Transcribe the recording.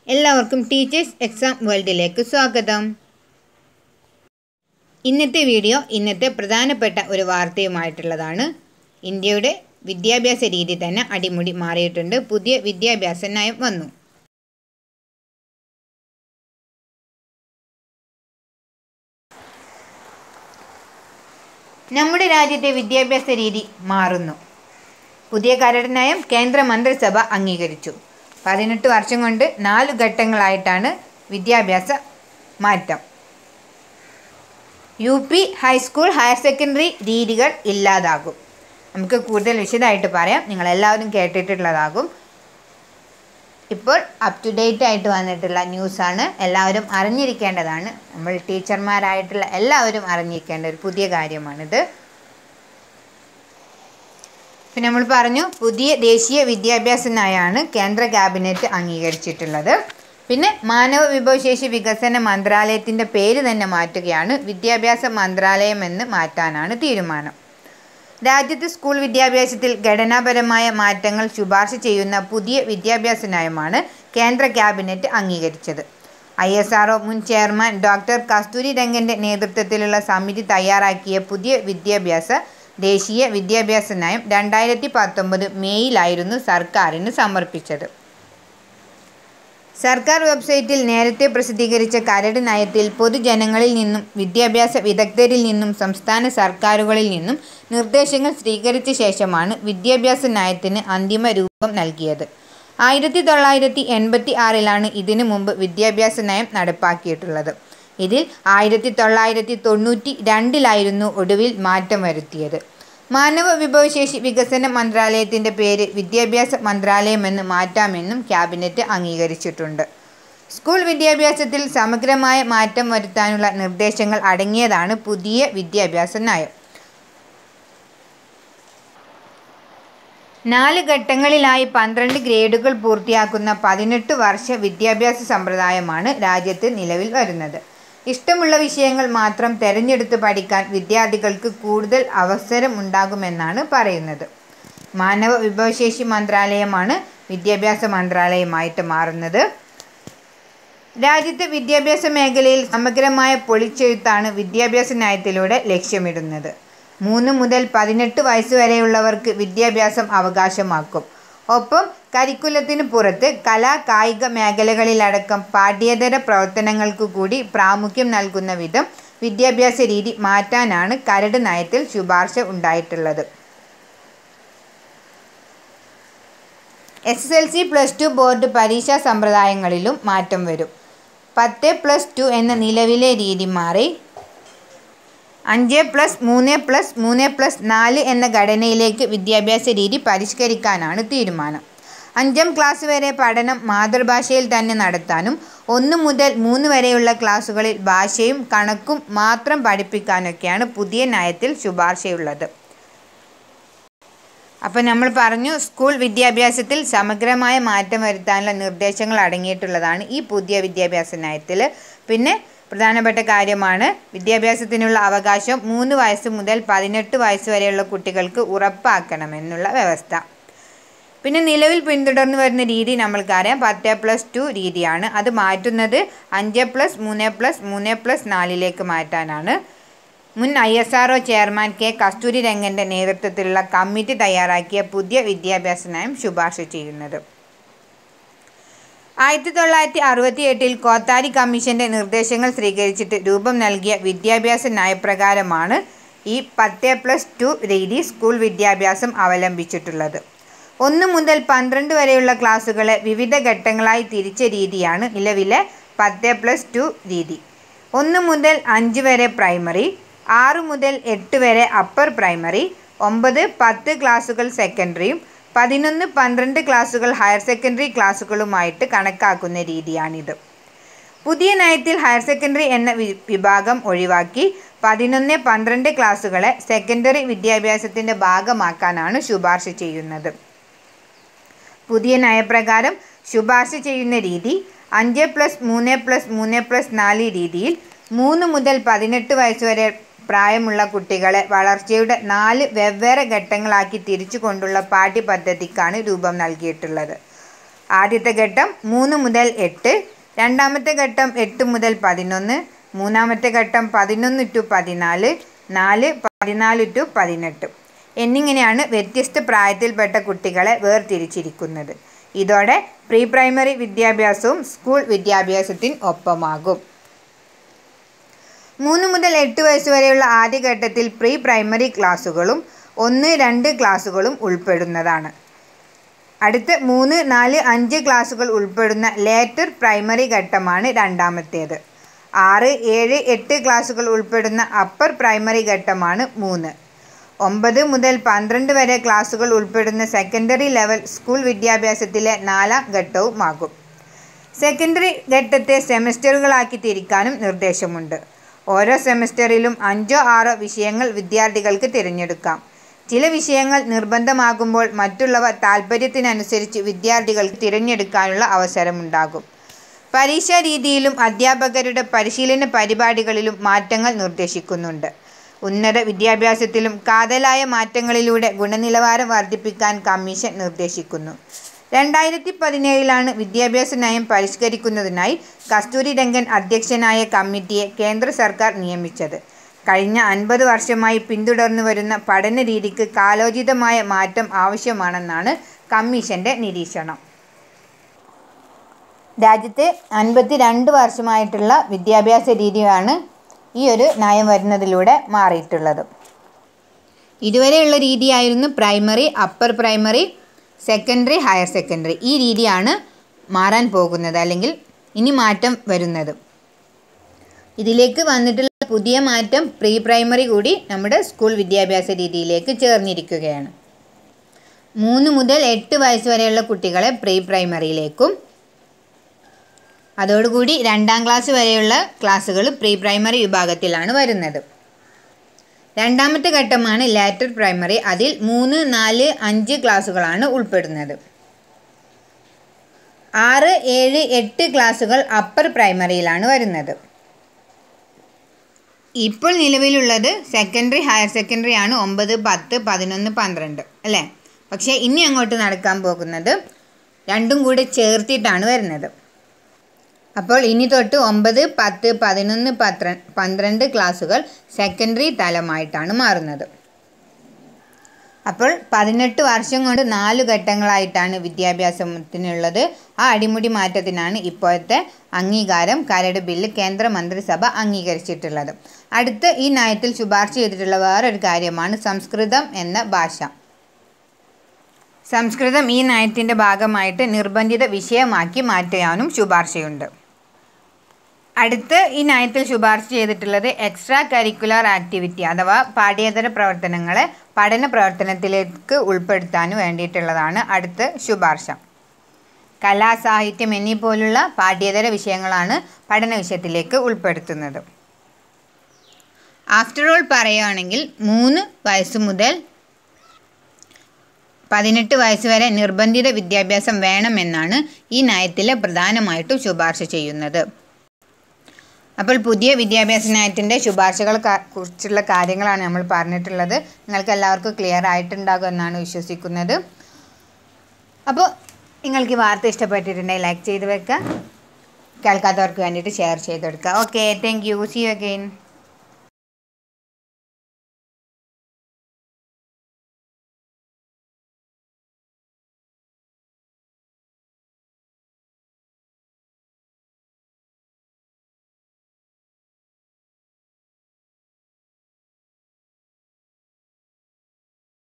എല്ലാവർക്കും teachers exam വേൾഡിലേക്ക് സ്വാഗതം ഇന്നത്തെ വീഡിയോ ഇന്നത്തെ പ്രധാനപ്പെട്ട ഒരു വാർത്തയുമായിട്ടുള്ളതാണ് ഇന്ത്യയുടെ വിദ്യാഭ്യാസ രീതി തന്നെ അടിമുടി മാറിയിട്ടുണ്ട് പുതിയ വിദ്യാഭ്യാസ നയം വന്നു നമ്മുടെ രാജ്യത്തെ വിദ്യാഭ്യാസ രീതി മാറുന്നു പുതിയ കരട് നയം കേന്ദ്ര മന്ത്രിസഭ അംഗീകരിച്ചു പതിനെട്ട് വർഷം കൊണ്ട് നാല് ഘട്ടങ്ങളായിട്ടാണ് വിദ്യാഭ്യാസ മാറ്റം U P high school higher secondary രീതികൾ ഇല്ലാതാകും നമുക്ക് കൂടുതൽ വിശദമായിട്ട് പറയാം നിങ്ങളെല്ലാവരും കേട്ടിട്ടുള്ളതാകും ഇപ്പോൾ അപ് ടു ഡേറ്റ് ആയിട്ട് വന്നിട്ടുള്ള ന്യൂസാണ് എല്ലാവരും അറിഞ്ഞിരിക്കേണ്ടതാണ് നമ്മൾ ടീച്ചർമാരായിട്ടുള്ള എല്ലാവരും അറിഞ്ഞിരിക്കേണ്ട ഒരു പുതിയ കാര്യമാണിത് പിന്നെ നമ്മൾ പറഞ്ഞു പുതിയ ദേശീയ വിദ്യാഭ്യാസ നയമാണ് കേന്ദ്ര ക്യാബിനറ്റ് അംഗീകരിച്ചിട്ടുള്ളത് പിന്നെ മാനവ വിഭവശേഷി വികസന മന്ത്രാലയത്തിൻ്റെ പേര് തന്നെ മാറ്റുകയാണ് വിദ്യാഭ്യാസ മന്ത്രാലയം എന്ന് മാറ്റാനാണ് തീരുമാനം രാജ്യത്ത് സ്കൂൾ വിദ്യാഭ്യാസത്തിൽ ഘടനാപരമായ മാറ്റങ്ങൾ ശുപാർശ ചെയ്യുന്ന പുതിയ വിദ്യാഭ്യാസ നയമാണ് കേന്ദ്ര ക്യാബിനറ്റ് അംഗീകരിച്ചത് ഐ എസ് ആർ മുൻ ചെയർമാൻ ഡോക്ടർ കസ്തൂരി രംഗൻ്റെ നേതൃത്വത്തിലുള്ള സമിതി തയ്യാറാക്കിയ പുതിയ വിദ്യാഭ്യാസ ദേശീയ വിദ്യാഭ്യാസ നയം രണ്ടായിരത്തി പത്തൊമ്പത് മെയ്യിലായിരുന്നു സർക്കാരിന് സമർപ്പിച്ചത് സർക്കാർ വെബ്സൈറ്റിൽ നേരത്തെ പ്രസിദ്ധീകരിച്ച കരട് നയത്തിൽ പൊതുജനങ്ങളിൽ നിന്നും വിദ്യാഭ്യാസ വിദഗ്ധരിൽ നിന്നും സംസ്ഥാന സർക്കാരുകളിൽ നിന്നും നിർദ്ദേശങ്ങൾ സ്വീകരിച്ച ശേഷമാണ് വിദ്യാഭ്യാസ നയത്തിന് അന്തിമ രൂപം നൽകിയത് ആയിരത്തി തൊള്ളായിരത്തി എൺപത്തി ആറിലാണ് ഇതിനു മുമ്പ് വിദ്യാഭ്യാസ നയം നടപ്പാക്കിയിട്ടുള്ളത് ഇതിൽ ആയിരത്തി തൊള്ളായിരത്തി തൊണ്ണൂറ്റി രണ്ടിലായിരുന്നു ഒടുവിൽ മാറ്റം വരുത്തിയത് മാനവ വിഭവശേഷി വികസന മന്ത്രാലയത്തിൻ്റെ പേര് വിദ്യാഭ്യാസ മന്ത്രാലയമെന്ന് മാറ്റാമെന്നും ക്യാബിനറ്റ് അംഗീകരിച്ചിട്ടുണ്ട് സ്കൂൾ വിദ്യാഭ്യാസത്തിൽ സമഗ്രമായ മാറ്റം വരുത്താനുള്ള നിർദ്ദേശങ്ങൾ അടങ്ങിയതാണ് പുതിയ വിദ്യാഭ്യാസ നയം നാല് ഘട്ടങ്ങളിലായി പന്ത്രണ്ട് ഗ്രേഡുകൾ പൂർത്തിയാക്കുന്ന പതിനെട്ട് വർഷ വിദ്യാഭ്യാസ സമ്പ്രദായമാണ് രാജ്യത്ത് നിലവിൽ വരുന്നത് ഇഷ്ടമുള്ള വിഷയങ്ങൾ മാത്രം തിരഞ്ഞെടുത്ത് പഠിക്കാൻ വിദ്യാർത്ഥികൾക്ക് കൂടുതൽ അവസരം ഉണ്ടാകുമെന്നാണ് പറയുന്നത് മാനവ വിഭവശേഷി മന്ത്രാലയമാണ് വിദ്യാഭ്യാസ മന്ത്രാലയമായിട്ട് മാറുന്നത് രാജ്യത്തെ വിദ്യാഭ്യാസ മേഖലയിൽ സമഗ്രമായ പൊളിച്ചെഴുത്താണ് വിദ്യാഭ്യാസ നയത്തിലൂടെ ലക്ഷ്യമിടുന്നത് മൂന്ന് മുതൽ പതിനെട്ട് വയസ്സ് വരെയുള്ളവർക്ക് വിദ്യാഭ്യാസം അവകാശമാക്കും ഒപ്പം കരിക്കുലത്തിന് പുറത്ത് കലാ കായിക മേഖലകളിലടക്കം പാഠ്യേതര പ്രവർത്തനങ്ങൾക്ക് കൂടി പ്രാമുഖ്യം നൽകുന്ന വിധം വിദ്യാഭ്യാസ രീതി മാറ്റാനാണ് കരട് നയത്തിൽ ശുപാർശ ഉണ്ടായിട്ടുള്ളത് S S L C plus two board പരീക്ഷാ സമ്പ്രദായങ്ങളിലും മാറ്റം വരും പത്ത് പ്ലസ് ടു എന്ന നിലവിലെ രീതി മാറി അഞ്ച് പ്ലസ് മൂന്ന് പ്ലസ് മൂന്ന് പ്ലസ് നാല് എന്ന ഘടനയിലേക്ക് വിദ്യാഭ്യാസ രീതി പരിഷ്കരിക്കാനാണ് തീരുമാനം അഞ്ചാം ക്ലാസ് വരെ പഠനം മാതൃഭാഷയിൽ തന്നെ നടത്താനും ഒന്ന് മുതൽ മൂന്ന് വരെയുള്ള ക്ലാസ്സുകളിൽ ഭാഷയും കണക്കും മാത്രം പഠിപ്പിക്കാനൊക്കെയാണ് പുതിയ നയത്തിൽ ശുപാർശയുള്ളത് അപ്പോൾ നമ്മൾ പറഞ്ഞു സ്കൂൾ വിദ്യാഭ്യാസത്തിൽ സമഗ്രമായ മാറ്റം വരുത്താനുള്ള നിർദ്ദേശങ്ങൾ അടങ്ങിയിട്ടുള്ളതാണ് ഈ പുതിയ വിദ്യാഭ്യാസ നയത്തിൽ പിന്നെ പ്രധാനപ്പെട്ട കാര്യമാണ് വിദ്യാഭ്യാസത്തിനുള്ള അവകാശം മൂന്ന് വയസ്സ് മുതൽ പതിനെട്ട് വയസ്സ് വരെയുള്ള കുട്ടികൾക്ക് ഉറപ്പാക്കണമെന്നുള്ള വ്യവസ്ഥ പിന്നെ നിലവിൽ പിന്തുടർന്നു വരുന്ന രീതി നമ്മൾക്കറിയാം പത്ത് പ്ലസ് ടു രീതിയാണ് അത് മാറ്റുന്നത് അഞ്ച് പ്ലസ് മൂന്ന് പ്ലസ് മൂന്ന് പ്ലസ് നാലിലേക്ക് മാറ്റാനാണ് മുൻ I S R chairman K Kasturi രംഗൻ്റെ നേതൃത്വത്തിലുള്ള കമ്മിറ്റി തയ്യാറാക്കിയ പുതിയ വിദ്യാഭ്യാസ നയം ശുപാർശ ചെയ്യുന്നത് ആയിരത്തി തൊള്ളായിരത്തി അറുപത്തി എട്ടിൽ കോത്താരി കമ്മീഷന്റെ നിർദ്ദേശങ്ങൾ സ്വീകരിച്ചിട്ട് രൂപം നൽകിയ വിദ്യാഭ്യാസ നയപ്രകാരമാണ് ഈ പത്ത് പ്ലസ് ടു രീതി സ്കൂൾ വിദ്യാഭ്യാസം അവലംബിച്ചിട്ടുള്ളത് ഒന്ന് മുതൽ പന്ത്രണ്ട് വരെയുള്ള ക്ലാസ്സുകളെ വിവിധ ഘട്ടങ്ങളായി തിരിച്ച രീതിയാണ് നിലവിലെ പത്ത് പ്ലസ് ടു രീതി ഒന്ന് മുതൽ അഞ്ച് വരെ പ്രൈമറി ആറ് മുതൽ എട്ട് വരെ അപ്പർ പ്രൈമറി ഒമ്പത് പത്ത് ക്ലാസ്സുകൾ സെക്കൻഡറിയും പതിനൊന്ന് പന്ത്രണ്ട് ക്ലാസ്സുകൾ ഹയർ സെക്കൻഡറി ക്ലാസ്സുകളുമായിട്ട് കണക്കാക്കുന്ന രീതിയാണിത് പുതിയ നയത്തിൽ ഹയർ സെക്കൻഡറി എന്ന വിഭാഗം ഒഴിവാക്കി പതിനൊന്ന് പന്ത്രണ്ട് ക്ലാസ്സുകളെ സെക്കൻഡറി വിദ്യാഭ്യാസത്തിൻ്റെ ഭാഗമാക്കാനാണ് ശുപാർശ ചെയ്യുന്നത് പുതിയ നയപ്രകാരം ശുപാർശ ചെയ്യുന്ന രീതി അഞ്ച് പ്ലസ് മൂന്ന് പ്ലസ് മൂന്ന് പ്ലസ് നാല് രീതിയിൽ മൂന്ന് മുതൽ പതിനെട്ട് വയസ്സ് വരെ പ്രായമുള്ള കുട്ടികളെ വളർച്ചയുടെ നാല് വെവ്വേറെ ഘട്ടങ്ങളാക്കി തിരിച്ചു കൊണ്ടുള്ള പാഠ്യപദ്ധതിക്കാണ് രൂപം നൽകിയിട്ടുള്ളത് ആദ്യത്തെ ഘട്ടം മൂന്ന് മുതൽ എട്ട് രണ്ടാമത്തെ ഘട്ടം എട്ട് മുതൽ പതിനൊന്ന് മൂന്നാമത്തെ ഘട്ടം പതിനൊന്ന് ടു പതിനാല് നാല് പതിനാല് ടു പതിനെട്ട് എന്നിങ്ങനെയാണ് വ്യത്യസ്ത പ്രായത്തിൽപ്പെട്ട കുട്ടികളെ വേർതിരിച്ചിരിക്കുന്നത് ഇതോടെ പ്രീ പ്രൈമറി വിദ്യാഭ്യാസവും സ്കൂൾ വിദ്യാഭ്യാസത്തിന് ഒപ്പമാകും മൂന്ന് മുതൽ എട്ട് വയസ്സ് വരെയുള്ള ആദ്യഘട്ടത്തിൽ പ്രീ പ്രൈമറി ക്ലാസ്സുകളും ഒന്ന് രണ്ട് ക്ലാസ്സുകളും ഉൾപ്പെടുന്നതാണ് അടുത്ത മൂന്ന് നാല് അഞ്ച് ക്ലാസ്സുകൾ ഉൾപ്പെടുന്ന ലേറ്റർ പ്രൈമറി ഘട്ടമാണ് രണ്ടാമത്തേത് ആറ് ഏഴ് എട്ട് ക്ലാസ്സുകൾ ഉൾപ്പെടുന്ന അപ്പർ പ്രൈമറി ഘട്ടമാണ് മൂന്ന് ഒമ്പത് മുതൽ പന്ത്രണ്ട് വരെ ക്ലാസ്സുകൾ ഉൾപ്പെടുന്ന സെക്കൻഡറി ലെവൽ സ്കൂൾ വിദ്യാഭ്യാസത്തിലെ നാലാം ഘട്ടവുമാകും സെക്കൻഡറി ഘട്ടത്തെ സെമസ്റ്ററുകളാക്കി തിരിക്കാനും നിർദ്ദേശമുണ്ട് ഓരോ സെമസ്റ്ററിലും അഞ്ചോ ആറോ വിഷയങ്ങൾ വിദ്യാർത്ഥികൾക്ക് തിരഞ്ഞെടുക്കാം ചില വിഷയങ്ങൾ നിർബന്ധമാകുമ്പോൾ മറ്റുള്ളവ താൽപ്പര്യത്തിനനുസരിച്ച് വിദ്യാർത്ഥികൾക്ക് തിരഞ്ഞെടുക്കാനുള്ള അവസരമുണ്ടാകും പരീക്ഷാ രീതിയിലും അധ്യാപകരുടെ പരിശീലന പരിപാടികളിലും മാറ്റങ്ങൾ നിർദ്ദേശിക്കുന്നുണ്ട് ഉന്നത വിദ്യാഭ്യാസത്തിലും കാതലായ മാറ്റങ്ങളിലൂടെ ഗുണനിലവാരം വർദ്ധിപ്പിക്കാൻ കമ്മീഷൻ നിർദ്ദേശിക്കുന്നു രണ്ടായിരത്തി പതിനേഴിലാണ് വിദ്യാഭ്യാസ നയം പരിഷ്കരിക്കുന്നതിനായി കസ്തൂരി രംഗൻ അധ്യക്ഷനായ കമ്മിറ്റിയെ കേന്ദ്ര സർക്കാർ നിയമിച്ചത് കഴിഞ്ഞ അൻപത് വർഷമായി പിന്തുടർന്നു വരുന്ന പഠന രീതിക്ക് കാലോചിതമായ മാറ്റം ആവശ്യമാണെന്നാണ് കമ്മീഷന്റെ നിരീക്ഷണം രാജ്യത്തെ അൻപത്തി രണ്ട് വർഷമായിട്ടുള്ള വിദ്യാഭ്യാസ രീതിയാണ് ഈ ഒരു നയം വരുന്നതിലൂടെ മാറിയിട്ടുള്ളത് ഇതുവരെയുള്ള രീതിയായിരുന്നു primary upper primary secondary higher secondary ഈ രീതിയാണ് മാറാൻ പോകുന്നത് അല്ലെങ്കിൽ ഇനി മാറ്റം വരുന്നത് ഇതിലേക്ക് വന്നിട്ടുള്ള പുതിയ മാറ്റം പ്രീ പ്രൈമറി കൂടി നമ്മുടെ സ്കൂൾ വിദ്യാഭ്യാസ രീതിയിലേക്ക് ചേർന്നിരിക്കുകയാണ് മൂന്ന് മുതൽ എട്ട് വയസ്സ് വരെയുള്ള കുട്ടികളെ പ്രീ പ്രൈമറിയിലേക്കും അതോടുകൂടി രണ്ടാം ക്ലാസ് വരെയുള്ള ക്ലാസ്സുകൾ പ്രീ പ്രൈമറി വിഭാഗത്തിലാണ് വരുന്നത് രണ്ടാമത്തെ ഘട്ടമാണ് ലാറ്റർ പ്രൈമറി അതിൽ മൂന്ന് നാല് അഞ്ച് ക്ലാസ്സുകളാണ് ഉൾപ്പെടുന്നത് ആറ് ഏഴ് എട്ട് ക്ലാസ്സുകൾ അപ്പർ പ്രൈമറിയിലാണ് വരുന്നത് ഇപ്പോൾ നിലവിലുള്ളത് സെക്കൻഡറി ഹയർ സെക്കൻഡറി ആണ് ഒമ്പത് പത്ത് പതിനൊന്ന് പന്ത്രണ്ട് അല്ലേ പക്ഷേ ഇനി അങ്ങോട്ട് നടക്കാൻ പോകുന്നത് രണ്ടും കൂടെ ചേർത്തിട്ടാണ് വരുന്നത് അപ്പോൾ ഇനി തൊട്ട് ഒമ്പത് പത്ത് പതിനൊന്ന് പത്ര പന്ത്രണ്ട് ക്ലാസ്സുകൾ സെക്കൻഡറി തലമായിട്ടാണ് മാറുന്നത് അപ്പോൾ പതിനെട്ട് വർഷം കൊണ്ട് നാല് ഘട്ടങ്ങളായിട്ടാണ് വിദ്യാഭ്യാസത്തിനുള്ളത് ആ അടിമുടി മാറ്റത്തിനാണ് ഇപ്പോഴത്തെ അംഗീകാരം കരട് ബില്ല് കേന്ദ്ര മന്ത്രിസഭ അംഗീകരിച്ചിട്ടുള്ളത് അടുത്ത് ഈ നയത്തിൽ ശുപാർശ ചെയ്തിട്ടുള്ള വേറൊരു കാര്യമാണ് സംസ്കൃതം എന്ന ഭാഷ സംസ്കൃതം ഈ നയത്തിൻ്റെ ഭാഗമായിട്ട് നിർബന്ധിത വിഷയമാക്കി മാറ്റാനും ശുപാർശയുണ്ട് അടുത്ത് ഈ നയത്തിൽ ശുപാർശ ചെയ്തിട്ടുള്ളത് എക്സ്ട്രാ കരിക്കുലർ ആക്ടിവിറ്റി അഥവാ പാഠ്യേതര പ്രവർത്തനങ്ങളെ പഠന പ്രവർത്തനത്തിലേക്ക് ഉൾപ്പെടുത്താൻ വേണ്ടിയിട്ടുള്ളതാണ് അടുത്ത ശുപാർശ കലാ സാഹിത്യം എന്നീ പോലുള്ള പാഠ്യേതര വിഷയങ്ങളാണ് പഠന വിഷയത്തിലേക്ക് ഉൾപ്പെടുത്തുന്നത് ആഫ്റ്റർ ഓൾ പറയുകയാണെങ്കിൽ മൂന്ന് വയസ്സ് മുതൽ പതിനെട്ട് വയസ്സ് വരെ നിർബന്ധിത വിദ്യാഭ്യാസം വേണമെന്നാണ് ഈ നയത്തിൽ പ്രധാനമായിട്ടും ശുപാർശ ചെയ്യുന്നത് അപ്പോൾ പുതിയ വിദ്യാഭ്യാസ നയത്തിൻ്റെ ശുപാർശകളെ കുറിച്ചുള്ള കാര്യങ്ങളാണ് നമ്മൾ പറഞ്ഞിട്ടുള്ളത് നിങ്ങൾക്ക് എല്ലാവർക്കും ക്ലിയർ ആയിട്ടുണ്ടാകും എന്നാണ് വിശ്വസിക്കുന്നത് അപ്പോൾ നിങ്ങൾക്ക് ഈ വാർത്ത ഇഷ്ടപ്പെട്ടിട്ടുണ്ടെങ്കിൽ ലൈക്ക് ചെയ്ത് വെക്കുക കേൾക്കാത്തവർക്ക് വേണ്ടിയിട്ട് ഷെയർ ചെയ്ത് കൊടുക്കുക okay thank you see you again